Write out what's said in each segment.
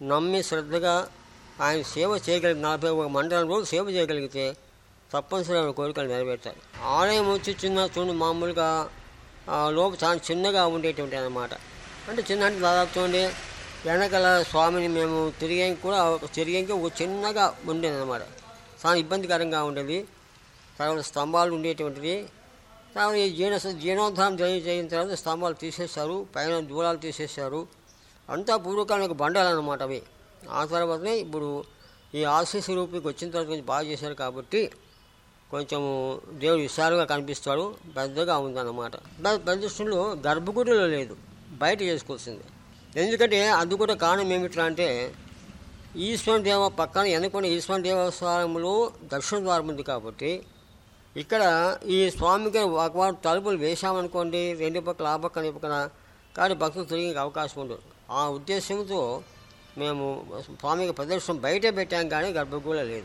నమ్మి శ్రద్ధగా ఆయన సేవ చేయగలిగి నలభై ఒక మండలం రోజులు సేవ చేయగలిగితే తప్పనిసరి ఆయన కోరికలు నెరవేర్తారు ఆలయం వచ్చి చిన్న చూడండి మామూలుగా ఆ, లోపు చాలా చిన్నగా ఉండేటువంటి అన్నమాట అంటే చిన్న అంటే దాదాపు చూడండి వెనకాల స్వామిని మేము తిరిగే కూడా తిరిగే ఒక చిన్నగా ఉండేది అనమాట చాలా ఇబ్బందికరంగా ఉండేది తర్వాత స్తంభాలు ఉండేటువంటిది తర్వాత ఈ జీర్ణ జీర్ణోద్ధారం జరిగి జరిగిన తర్వాత స్తంభాలు తీసేశారు పైన దూరాలు తీసేశారు అంతా పూర్వకాలం బండాలు అనమాట అవి ఆ తర్వాతనే ఇప్పుడు ఈ ఆశీస్సు రూపీకి వచ్చిన తర్వాత కొంచెం బాగా చేశారు కాబట్టి కొంచెము దేవుడు విశాలుగా కనిపిస్తాడు పెద్దగా ఉందన్నమాట పెద్ద ప్రదర్శనలో గర్భగుడిలో లేదు బయట చేసుకోవాల్సింది ఎందుకంటే అది కూడా కారణం ఏమిట్రా అంటే ఈశ్వరుని దేవ పక్కన ఎన్నుకున్న ఈశ్వరుని దేవస్థానంలో దక్షిణ ద్వారం ఉంది కాబట్టి ఇక్కడ ఈ స్వామికి ఒకవారు తలుపులు వేశామనుకోండి రెండు పక్కల ఆ పక్కన ఈ పక్కన కానీ భక్తులు తిరిగే అవకాశం ఉండదు ఆ ఉద్దేశంతో మేము స్వామికి ప్రదర్శన బయటే పెట్టాం కానీ గర్భగుడిలో లేదు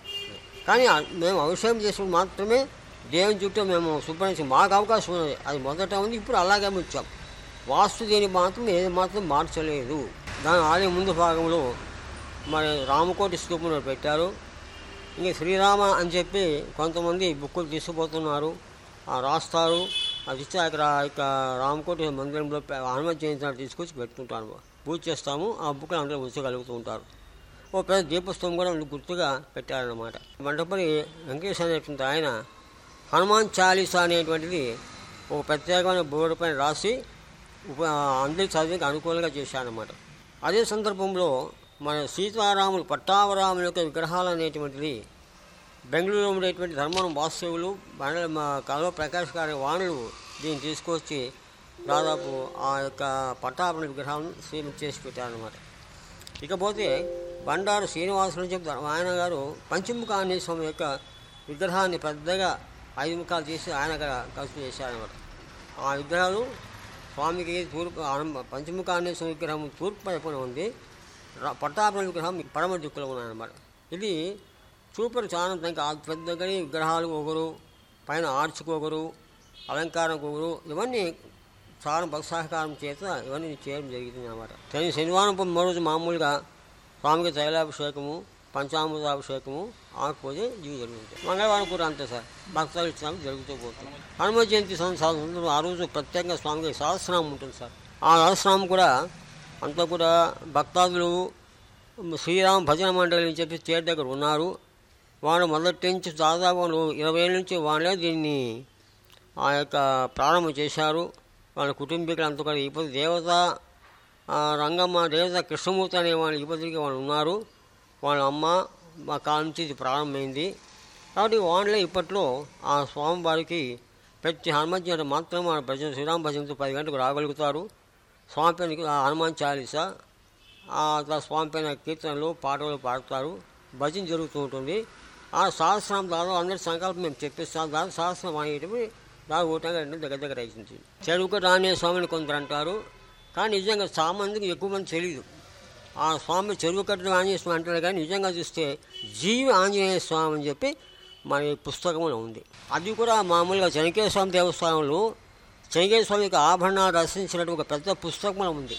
కానీ ఆ- మేము అవసరం చేసినప్పుడు మాత్రమే దేవుని చుట్టూ మేము శుభ్రం మాకు అవకాశం ఉన్నది అది మొదట ఉంది ఇప్పుడు అలాగే ఉంచాం వాస్తు దీని మాత్రం ఏది మాత్రం మార్చలేదు దాని ఆలయం ముందు భాగంలో మరి రామకోటి స్తూపంలో పెట్టారు ఇంకా శ్రీరామ అని చెప్పి కొంతమంది బుక్కులు తీసుకుపోతున్నారు ఆ రాస్తారు అది ఇచ్చి అక్కడ ఇక రామకోటి మందిరంలో పె- హనుమత్ జయంతి నాడు తీసుకొచ్చి పెట్టుకుంటారు పూజ చేస్తాము ఆ బుక్కులు అందరూ ఉంచగలుగుతూ ఉంటారు ఓ పెద్ద దీపస్తంభం కూడా అందుకు గుర్తుగా పెట్టారన్నమాట మంటపల్లి వెంకటేశ్వర అనేటువంటి ఆయన హనుమాన్ చాలీసా అనేటువంటిది ఒక ప్రత్యేకమైన బోర్డు పైన రాసి ఉప అందరి చదివికి అనుకూలంగా చేశారన్నమాట అదే సందర్భంలో మన సీతారాములు పట్టావరాముల యొక్క విగ్రహాలు అనేటువంటిది బెంగళూరులో ఉండేటువంటి ధర్మవరం వాస్తవులు బండ మా కలవ ప్రకాష్ గారి వాణులు దీన్ని తీసుకొచ్చి దాదాపు ఆ యొక్క పట్టాభరణ విగ్రహాలను సీఎం చేసి పెట్టారన్నమాట ఇకపోతే బండారు శ్రీనివాసులు చెప్తారు ఆయన గారు పంచముఖ ఆంజనేయ స్వామి యొక్క విగ్రహాన్ని పెద్దగా ఐదు ముఖాలు చేసి ఆయన అక్కడ కలిసి చేశారన్నమాట ఆ విగ్రహాలు స్వామికి తూర్పు ఆనం- పంచముఖ ఆంజనేయ స్వామి విగ్రహం తూర్పు వైపున ఉంది ర- పట్టాభరణ విగ్రహం పడమ దిక్కులో ఉన్నాయన్నమాట ఇది చూపరు చాలా ఇంకా పెద్దగా విగ్రహాలు ఒకరు పైన ఆర్చుకు ఒకరు అలంకారం ఒకరు ఇవన్నీ చాలా బహుసహకారం చేత ఇవన్నీ చేయడం జరుగుతుంది అనమాట శని శనివారం పొ- రోజు మామూలుగా స్వామికి తైలాభిషేకము పంచామృతాభిషేకము ఆకపోతే ఇవి జరుగుతాయి మంగళవారం కూడా అంతే సార్ భక్తులు ఇచ్చినాము జరుగుతూ పోతుంది హనుమ జయంతి సంవత్సరం ఆ రోజు ప్రత్యేకంగా స్వామికి సహస్రనామం ఉంటుంది సార్ ఆ సహస్రనామం కూడా అంతా కూడా భక్తాదులు శ్రీరామ భజన మండలి అని చెప్పి చేరు దగ్గర ఉన్నారు వాళ్ళు మొదటి నుంచి దాదాపు వాళ్ళు ఇరవై ఏళ్ళ నుంచి వాళ్ళే దీన్ని ఆ యొక్క ప్రారంభం చేశారు వాళ్ళ కుటుంబీకులు అంతా కూడా ఇప్పుడు దేవత ఆ, రంగమ్మ దేవత కృష్ణమూర్తి అనే వాళ్ళు ఇప్పటికీ వాళ్ళు ఉన్నారు వాళ్ళ అమ్మ మా కాలం నుంచి ఇది ప్రారంభమైంది కాబట్టి వాళ్ళే ఇప్పట్లో ఆ స్వామివారికి ప్రతి హనుమంత్ జయంతి మాత్రం మన భజన శ్రీరామ భజనతో పది గంటలకు రాగలుగుతారు స్వామి పైన ఆ హనుమాన్ చాలీసా ఆ తర్వాత స్వామి పైన కీర్తనలు పాటలు పాడతారు భజన జరుగుతూ ఉంటుంది ఆ సహస్రం దాదాపు అందరి సంకల్పం మేము చెప్పిస్తాం దాదాపు సహస్రం అనేటివి దాదాపు ఓటంగా రెండు దగ్గర దగ్గర అవుతుంది చెరువుకు రానే స్వామిని కొందరు అంటారు కానీ నిజంగా చాలా మందికి ఎక్కువ మంది తెలియదు ఆ స్వామి చెరువు కట్టిన ఆంజనేయ స్వామి అంటారు కానీ నిజంగా చూస్తే జీవి ఆంజనేయ స్వామి అని చెప్పి మన ఈ పుస్తకంలో ఉంది అది కూడా మామూలుగా చెనకేశ్వర స్వామి దేవస్థానంలో చెనకేశ్వర స్వామి యొక్క ఆభరణాలు రచించినట్టు ఒక పెద్ద పుస్తకంలో ఉంది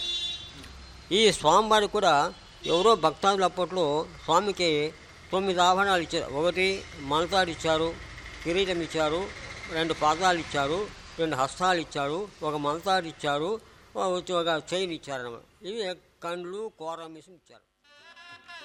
ఈ స్వామివారి కూడా ఎవరో భక్తాదులు అప్పట్లో స్వామికి తొమ్మిది ఆభరణాలు ఇచ్చారు ఒకటి మనతాడు ఇచ్చారు కిరీటం ఇచ్చారు రెండు పాదాలు ఇచ్చారు రెండు హస్తాలు ఇచ్చారు ఒక మనతాడు ఇచ్చారు ఒక ఒక చైన్ ఇచ్చారు అన్నమాట ఇవి కండ్లు కోర మిషన్ ఇచ్చారు